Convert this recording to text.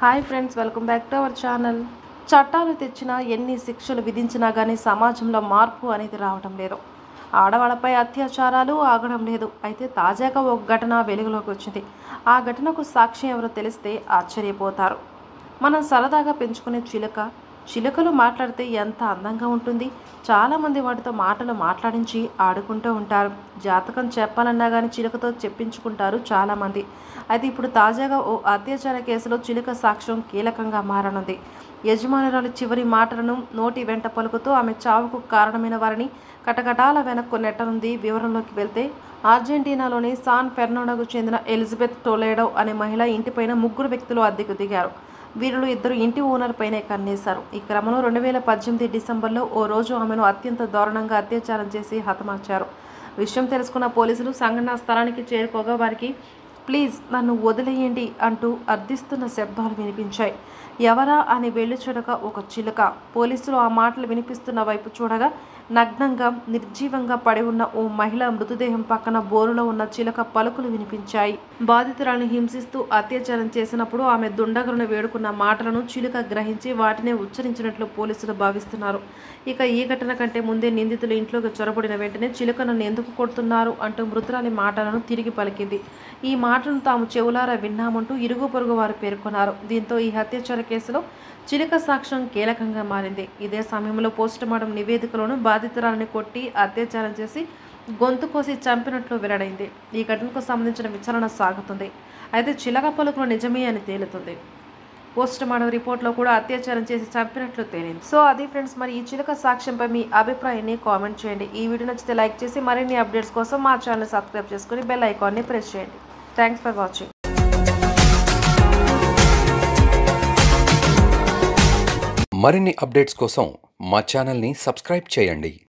hi friends welcome back to our channel చట్టాలు తెచ్చినా ఎన్ని శిక్షలు విధించినా కానీ సమాజంలో మార్పు అనేది రావడం లేదు ఆడవాళ్ళపై అత్యాచారాలు ఆగడం లేదు అయితే తాజాగా ఒక ఘటన వెలుగులోకి వచ్చింది ఆ ఘటనకు సాక్షి ఎవరో తెలిస్తే ఆశ్చర్యపోతారు మనం సరదాగా పెంచుకునే చిలుక చిలుకలు మాట్లాడితే ఎంత అందంగా ఉంటుంది చాలామంది వాటితో మాటలు మాట్లాడించి ఆడుకుంటూ ఉంటారు జాతకం చెప్పాలన్నా కానీ చిలుకతో చెప్పించుకుంటారు చాలామంది అయితే ఇప్పుడు తాజాగా ఓ అత్యాచార కేసులో చిలుక సాక్ష్యం కీలకంగా మారనుంది యజమానురాలు చివరి మాటలను నోటి వెంట పలుకుతూ ఆమె చావుకు కారణమైన వారిని కటకటాల వెనక్కు నెట్టనుంది వివరంలోకి వెళ్తే అర్జెంటీనాలోని సాన్ ఫెర్నాండోకు చెందిన ఎలిజబెత్ టొలేడో అనే మహిళ ఇంటిపైన ముగ్గురు వ్యక్తులు అద్దెకు దిగారు వీరిలో ఇద్దరు ఇంటి ఓనర్ పైనే కన్నేశారు ఈ క్రమంలో రెండు వేల పద్దెనిమిది డిసెంబర్లో ఓ రోజు ఆమెను అత్యంత దారుణంగా అత్యాచారం చేసి హతమార్చారు విషయం తెలుసుకున్న పోలీసులు సంఘటనా స్థలానికి చేరుకోగా వారికి ప్లీజ్ నన్ను వదిలేయండి అంటూ అర్థిస్తున్న శబ్దాలు వినిపించాయి ఎవరా అని వెళ్ళి చూడగా ఒక చిలుక పోలీసులు ఆ మాటలు వినిపిస్తున్న వైపు చూడగా నగ్నంగా నిర్జీవంగా పడి ఉన్న ఓ మహిళ మృతదేహం పక్కన బోరులో ఉన్న చిలక పలుకులు వినిపించాయి బాధితురాలను హింసిస్తూ అత్యాచారం చేసినప్పుడు ఆమె దుండగులను వేడుకున్న మాటలను చిలుక గ్రహించి వాటినే ఉచ్చరించినట్లు పోలీసులు భావిస్తున్నారు ఇక ఈ ఘటన కంటే ముందే నిందితులు ఇంట్లోకి చొరబడిన వెంటనే చిలుక నన్ను ఎందుకు కొడుతున్నారు అంటూ మృతురాలి మాటలను తిరిగి పలికింది ఈ మాటను తాము చెవులారా విన్నామంటూ ఇరుగు పొరుగు వారు పేర్కొన్నారు దీంతో ఈ హత్యాచార కేసులో చిలుక సాక్ష్యం కీలకంగా మారింది ఇదే సమయంలో పోస్టుమార్టం నివేదికలోనూ బాధితురాలని కొట్టి అత్యాచారం చేసి గొంతు కోసి చంపినట్లు వెల్లడైంది ఈ ఘటనకు సంబంధించిన విచారణ సాగుతుంది అయితే చిలక పలుకులు నిజమే అని తేలుతుంది పోస్ట్ మార్టం రిపోర్ట్లో కూడా అత్యాచారం చేసి చంపినట్లు తేలింది సో అది ఫ్రెండ్స్ మరి ఈ చిలక సాక్ష్యంపై మీ అభిప్రాయాన్ని కామెంట్ చేయండి ఈ వీడియో నచ్చితే లైక్ చేసి మరిన్ని అప్డేట్స్ కోసం మా ఛానల్ సబ్స్క్రైబ్ చేసుకుని బెల్ ఐకాన్ని ప్రెస్ చేయండి థ్యాంక్స్ ఫర్ వాచింగ్ మరిన్ని అప్డేట్స్ కోసం మా ఛానల్ని సబ్స్క్రైబ్ చేయండి